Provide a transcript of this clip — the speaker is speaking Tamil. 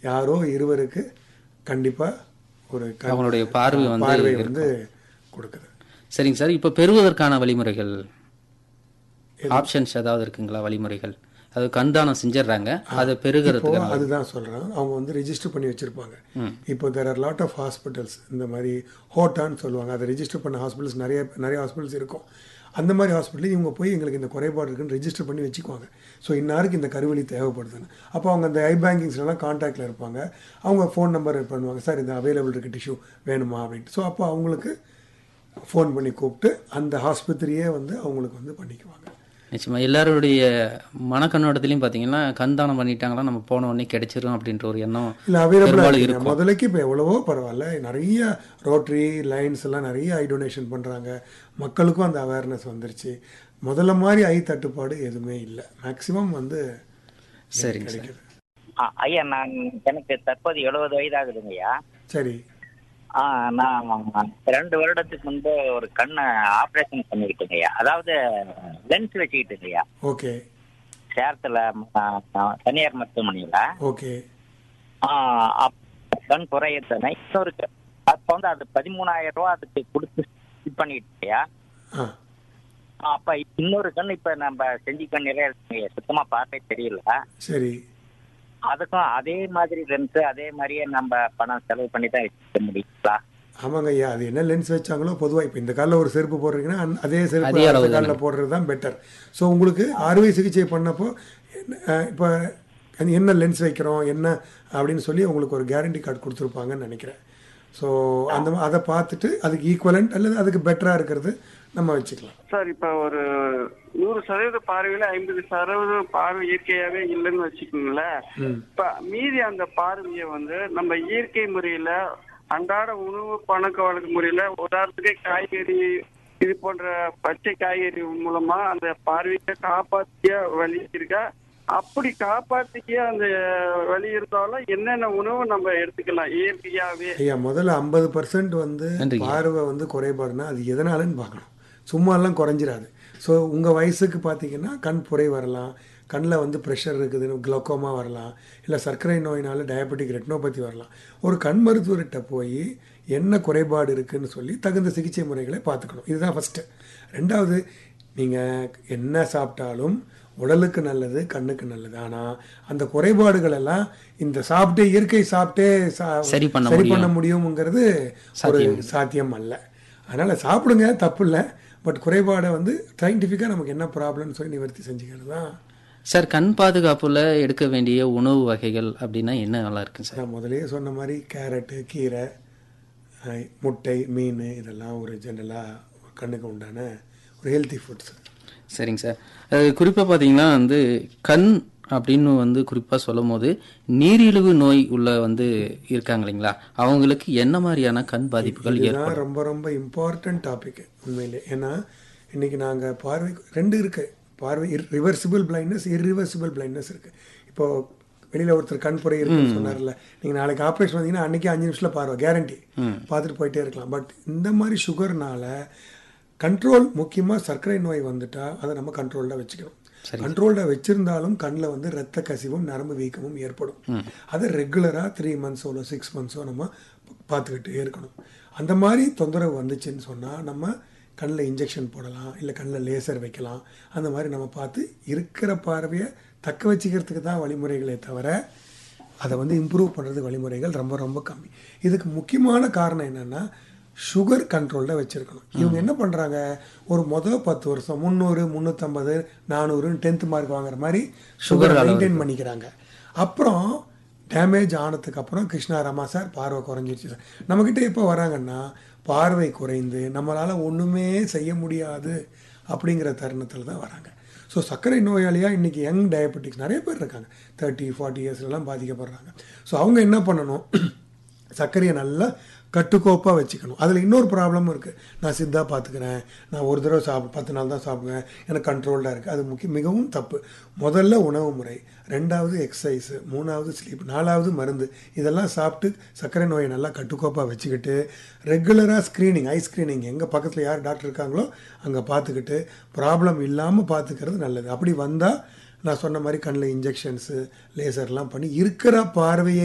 யாரோ இருவருக்கு கண்டிப்பாக ஒரு கண் அவங்களுடைய பார்வை வந்து பார்வை வந்து கொடுக்குது சரிங்க சார் இப்போ பெறுவதற்கான வழிமுறைகள் ஆப்ஷன்ஸ் ஏதாவது இருக்குங்களா வழிமுறைகள் அது கண்தானம் செஞ்சிடுறாங்க அதை இப்போ பெறுகிறதுக்கு அதுதான் சொல்கிறேன் அவங்க வந்து ரெஜிஸ்டர் பண்ணி வச்சுருப்பாங்க இப்போ there are lot of hospitals இந்த மாதிரி ஹோட்டான்னு சொல்லுவாங்க அதை ரெஜிஸ்டர் பண்ண ஹாஸ்பிட்டல்ஸ் நிறைய நிறைய ஹாஸ்பிட்டல்ஸ் இருக்கும் அந்த மாதிரி ஹாஸ்பிட்டல் இவங்க போய் எங்களுக்கு இந்த குறைபாடு இருக்குன்னு ரெஜிஸ்டர் பண்ணி வச்சுக்குவாங்க ஸோ இன்னாருக்கு இந்த கருவழி தேவைப்படுதுன்னு அப்போ அவங்க அந்த ஐ பேங்கிங்ஸ்லாம் காண்டாக்டில் இருப்பாங்க அவங்க ஃபோன் நம்பர் பண்ணுவாங்க சார் இந்த அவைலபிள் இருக்கு டிஷ்யூ வேணுமா அப்படின்ட்டு ஸோ அப்போ அவங்களுக்கு ஃபோன் பண்ணி கூப்பிட்டு அந்த ஆஸ்பத்திரியே வந்து அவங்களுக்கு வந்து பண்ணிக்குவாங்க நிச்சயமா எல்லாருடைய மனக்கண்ணோட்டத்திலையும் பார்த்தீங்கன்னா கண்தானம் பண்ணிட்டாங்களா நம்ம போன உடனே கிடைச்சிரும் அப்படின்ற ஒரு எண்ணம் இல்லை அவைலபிளாக பெரும்பாலும் இருக்குங்க முதலைக்கு இப்போ எவ்வளவோ பரவாயில்ல நிறைய ரோட்டரி லைன்ஸ் எல்லாம் நிறைய ஐ டொனேஷன் பண்ணுறாங்க மக்களுக்கும் அந்த அவேர்னஸ் வந்துருச்சு முதல்ல மாதிரி ஐ தட்டுப்பாடு எதுவுமே இல்லை மேக்ஸிமம் வந்து சரிங்க சார் கிடைக்குது ஆ, ஐயா நான் எனக்கு தற்போது எழுபது வயதாகுதுங்கய்யா சரி ஆ நான் ரெண்டு வருடத்துக்கு முன்பு ஒரு கண்ணை ஆப்ரேஷன் பண்ணிக்கிட்டுங்கய்யா அதாவது லென்ஸ் வச்சுக்கிட்டுங்கய்யா ஓகே சேலத்தில் தனியார் மருத்துவமனையில் ஓகே கண் குறையத்தனை இன்னொரு க- அப்போ வந்து அது பதிமூணாயிரம் ரூபா அதுக்கு கொடுத்து இது பண்ணிக்கிட்டேயா ஆ அப்ப இன்னொரு கண் இப்ப நம்ம செஞ்சு கண்ணிலே இருக்குங்க சுத்தமா பார்த்தே தெரியல சரி அதுக்கும் அதே மாதிரி லென்ஸ் அதே மாதிரியே நம்ம பணம் செலவு பண்ணி தான் வச்சுக்க முடியுங்களா ஆமாங்க ஐயா அது என்ன லென்ஸ் வச்சாங்களோ பொதுவாக இப்போ இந்த காலில் ஒரு செருப்பு போடுறீங்கன்னா அந்த- அதே செருப்பு அதே அளவு அடுத்த காலில் போடுறது தான் பெட்டர் ஸோ உங்களுக்கு அறுவை சிகிச்சை பண்ணப்போ என்ன- அஹ் இப்போ அது என்ன லென்ஸ் வைக்கிறோம் என்ன அப்படின்னு சொல்லி உங்களுக்கு ஒரு கேரண்டி கார்டு கொடுத்துருப்பாங்கன்னு நினைக்கிறேன் ஸோ அந்த மா- அதை பார்த்துட்டு அதுக்கு ஈக்குவலண்ட் அல்லது அதுக்கு பெட்டராக இருக்கிறது நம்ம வச்சுக்கலாம் சார் இப்ப ஒரு நூறு சதவீத பார்வையில ஐம்பது சதவீத பார்வை இயற்கையாவே இல்லைன்னு வச்சுக்கோங்களேன் இப்ப மீதி அந்த பார்வையை வந்து நம்ம இயற்கை முறையில அன்றாட உணவு பழக்க வழக்க முறையில உதாரணத்துக்கு காய்கறி இது போன்ற பச்சை காய்கறி மூலமா அந்த பார்வையை காப்பாத்திய வழி இருக்கா அப்படி காப்பாத்திக்க அந்த வழி இருந்தாலும் என்னென்ன உணவு நம்ம எடுத்துக்கலாம் இயற்கையாவே ஐயா முதல்ல ஐம்பது பர்சன்ட் வந்து நன்றிங்க. பார்வை வந்து குறைபாடுனா அது எதனாலன்னு பார்க்கணும் சும்மாலாம் குறைஞ்சிராது ஸோ உங்கள் வயசுக்கு பார்த்தீங்கன்னா கண் புரை வரலாம் கண்ணில் வந்து ப்ரெஷர் இருக்குதுன்னு குளோக்கோமா வரலாம் இல்லை சர்க்கரை நோயினால டயபெட்டிக் ரெட்டினோபதி வரலாம் ஒரு கண் மருத்துவர்கிட்ட போய் என்ன குறைபாடு இருக்குன்னு சொல்லி தகுந்த சிகிச்சை முறைகளை பார்த்துக்கணும் இதுதான் ஃபஸ்ட்டு ரெண்டாவது நீங்கள் என்ன சாப்பிட்டாலும் உடலுக்கு நல்லது கண்ணுக்கு நல்லது ஆனால் அந்த குறைபாடுகள் எல்லாம் இந்த சாப்பிட்டே இயற்கை சாப்பிட்டே சா- சரி பண்ண சரி முடியும். பண்ண முடியுங்கிறது ஒரு சாத்தியம் அல்ல அதனால் சாப்பிடுங்க தப்பு இல்லை பட் குறைபாடை வந்து சயின்டிஃபிக்காக நமக்கு என்ன ப்ராப்ளம்னு சொல்லி நிவர்த்தி செஞ்சுக்கிறது தான் சார் கண் பாதுகாப்புல எடுக்க வேண்டிய உணவு வகைகள் அப்படின்னா என்ன நல்லா இருக்குங்க சார் நான் முதல்லயே சொன்ன மாதிரி கேரட்டு கீரை அஹ், முட்டை மீன் இதெல்லாம் ஒரு ஜெனரலாக கண்ணுக்கு உண்டான ஒரு ஹெல்த்தி ஃபுட்ஸ் சரிங்க சார் அது குறிப்பாக பார்த்தீங்கன்னா வந்து கண் அப்படின்னு வந்து குறிப்பாக சொல்லும் போது நீரிழிவு நோய் உள்ள வந்து இருக்காங்க இல்லைங்களா அவங்களுக்கு என்ன மாதிரியான கண் பாதிப்புகள் ஏற்படும் இதுதான் ரொம்ப ரொம்ப இம்பார்ட்டன்ட் டாபிக் உண்மையிலே ஏன்னா இன்னைக்கு நாங்கள் பார்வை ரெண்டு இருக்கு பார்வை ரிவர்சிபிள் பிளைண்ட்னஸ் இர்ரிவர்சிபிள் பிளைண்ட்னஸ் இருக்கு இப்போ வெளியில ஒருத்தர் கண் புரை இருக்குன்னு சொன்னார்ல நீங்க நாளைக்கு ஆப்ரேஷன் வந்தீங்கன்னா அன்னைக்கு அஞ்சு நிமிஷத்துல பார்வை கேரண்டி பார்த்துட்டு போயிட்டே இருக்கலாம் பட் இந்த மாதிரி சுகர்னால கண்ட்ரோல் முக்கியமாக சர்க்கரை நோய் வந்துட்டா அதை நம்ம கண்ட்ரோல்டாக வச்சுக்கணும் கண்ட்ரோல்டாக வச்சிருந்தாலும் கண்ணில் வந்து ரத்த கசிவும் நரம்பு வீக்கமும் ஏற்படும் அதை ரெகுலராக த்ரீ மந்த்ஸோ இல்லை சிக்ஸ் மந்த்ஸோ நம்ம பார்த்துக்கிட்டே இருக்கணும் அந்த மாதிரி தொந்தரவு வந்துச்சுன்னு சொன்னால் நம்ம கண்ணில் இன்ஜெக்ஷன் போடலாம் இல்லை கண்ணில் லேசர் வைக்கலாம் அந்த மாதிரி நம்ம பார்த்து இருக்கிற பார்வையை தக்க வச்சுக்கிறதுக்கு தான் வழிமுறைகளே தவிர அதை வந்து இம்ப்ரூவ் பண்ணுறது வழிமுறைகள் ரொம்ப ரொம்ப கம்மி இதுக்கு முக்கியமான காரணம் என்னென்னா சுகர் கண்ட்ரோலில் வச்சுருக்கணும் இவங்க என்ன பண்ணுறாங்க ஒரு மொதல் பத்து வருஷம் முந்நூறு முந்நூற்றம்பது நானூறுன்னு டென்த் மார்க் வாங்குற மாதிரி சுகரை மெயின்டைன் பண்ணிக்கிறாங்க அப்புறம் டேமேஜ் ஆனதுக்கு அப்புறம் கிருஷ்ணா ரமா சார் பார்வை குறைஞ்சிருச்சு சார் நம்மக்கிட்ட எப்போ வராங்கன்னா பார்வை குறைந்து நம்மளால் ஒன்றுமே செய்ய முடியாது அப்படிங்கிற தருணத்தில் தான் வராங்க ஸோ சர்க்கரை நோயாளியாக இன்றைக்கி யங் டயபெட்டிக்ஸ் நிறைய பேர் இருக்காங்க தேர்ட்டி ஃபார்ட்டி இயர்ஸ்லாம் பாதிக்கப்படுறாங்க ஸோ அவங்க என்ன பண்ணணும் சர்க்கரையை நல்லா கட்டுக்கோப்பாக வச்சுக்கணும் அதில் இன்னொரு ப்ராப்ளமும் இருக்குது நான் சித்தா பார்த்துக்கிறேன் நான் ஒரு தடவை சாப்பிடு பத்து நாள் தான் சாப்பிடுவேன் எனக்கு கண்ட்ரோல்டாக இருக்குது அது முக்கிய மிகவும் தப்பு முதல்ல உணவு முறை ரெண்டாவது எக்ஸசைஸு மூணாவது ஸ்லீப் நாலாவது மருந்து இதெல்லாம் சாப்பிட்டு சர்க்கரை நோயை நல்லா கட்டுக்கோப்பாக வச்சுக்கிட்டு ரெகுலராக ஸ்க்ரீனிங் ஐ ஸ்க்ரீனிங் எங்கள் பக்கத்தில் யார் டாக்டர் இருக்காங்களோ அங்கே பார்த்துக்கிட்டு ப்ராப்ளம் இல்லாமல் பார்த்துக்கிறது நல்லது அப்படி வந்தால் நான் சொன்ன மாதிரி கண்ணில் இன்ஜெக்ஷன்ஸு லேசர்லாம் பண்ணி இருக்கிற பார்வையை